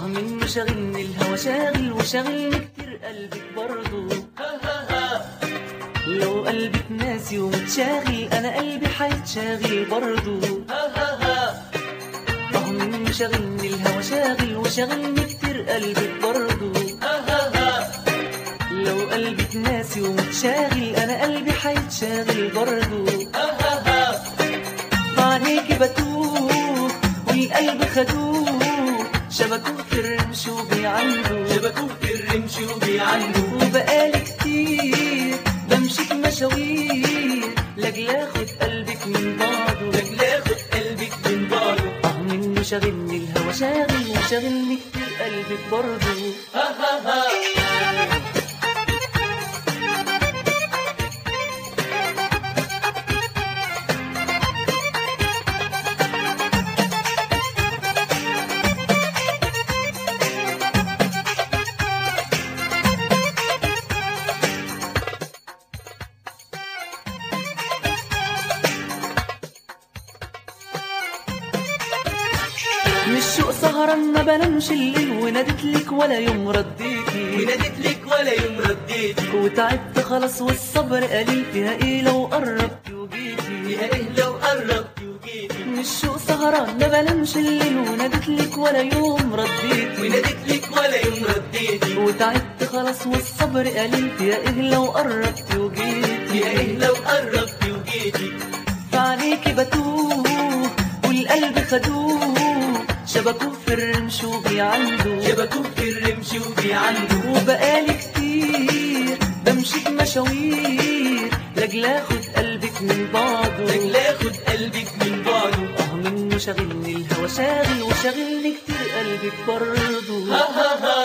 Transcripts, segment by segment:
اه من شاغلني الهوى شاغل وشاغلني كتير قلبك برضو لو قلبك ناسي ومتشاغل انا قلبي حيتشاغل برضو اه من شاغلني الهوى شاغل وشاغلني كتير قلبك برضو لو قلبك ناسي ومتشاغل انا قلبي حيتشاغل برضو عليكي بتوه والقلب خدوه شبكوه في الرمش وبيعنده شبكوه في الرمش وبيعنده وبقالي كتير بمشي في مشاوير لاجل اخد قلبك من بعضه لاجل اخد قلبك من بعضه اه منه شاغلني الهوى شاغل وشاغلني كتير قلبك برضه ها ها ها مش شوق سهران ما بنامش الليل وناديت لك ولا يوم رديتي وناديت لك ولا يوم رديتي وتعبت خلاص والصبر قليل فيها ايه لو قربت وجيتي يا ايه لو قربتي وجيتي مش شوق سهران ما بنامش الليل وناديت لك ولا يوم رديتي وناديت لك ولا يوم رديتي وتعبت خلاص والصبر قليل فيها ايه لو قربت وجيتي يا ايه لو قربتي وجيتي فعليكي بتوه والقلب خدوه شبكوه في الرمش وبيعنده شبكوه في الرمش وبيعنده وبقالي كتير بمشي في مشاوير لاجل اخد قلبك من بعضه لاجل اخد قلبك من بعضه اه منه شاغلني الهوى شاغل وشاغلني كتير قلبك برضه ها ها ها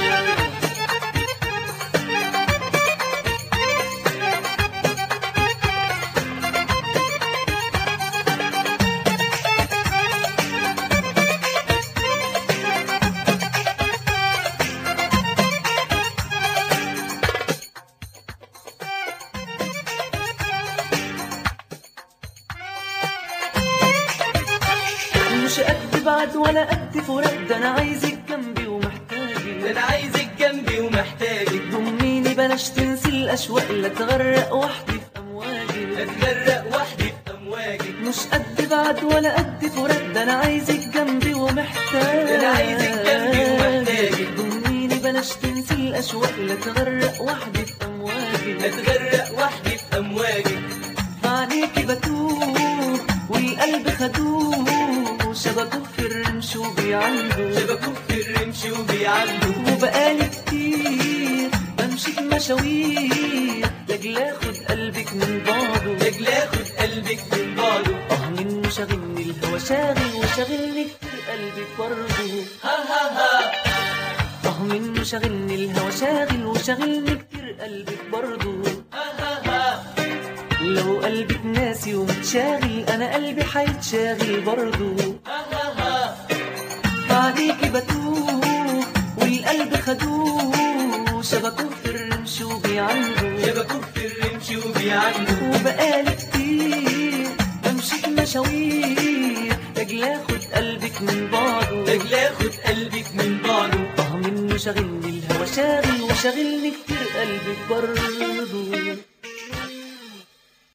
مش قد بعد ولا قد فراق ده انا عايزك جنبي ده ومحتاجك انا عايزك جنبي ومحتاجك ضميني بلاش تنسي الاشواق لا تغرق وحدي في امواجي اتغرق وحدي في امواجك مش قد بعد ولا قد فراق ده انا عايزك جنبي ومحتاج ده أنا عايزك جنبي ومحتاجك. ضميني بلاش تنسي الاشواق لا تغرق وحدي في امواجي اتغرق وحدي في امواجك عليكي بتوه والقلب خدوه شبكوه في الرمش وبيعنده شبكوه في الرمش وبيعنده وبقالي كتير بمشي في مشاوير لاجل اخد قلبك من بعضه لاجل اخد قلبك من بعضه اه منه شاغلني الهوى شاغل وشاغلني كتير قلبك برضه ها ها ها اه منه شاغلني الهوى شاغل وشاغلني كتير قلبك برضه ها ها ها لو قلبك ناسي ومتشاغل انا قلبي حيتشاغل برضه ها ها ها عليكي بتوه والقلب خدوه شبكوه في الرمش وبيعنده شبكوه في الرمش وبيعنده وبقالي كتير بمشي في مشاوير لاجل اخد قلبك من بعضه لاجل اخد قلبك من بعضه اه منه شاغلني الهوى شاغل وشاغلني كتير قلبك برضه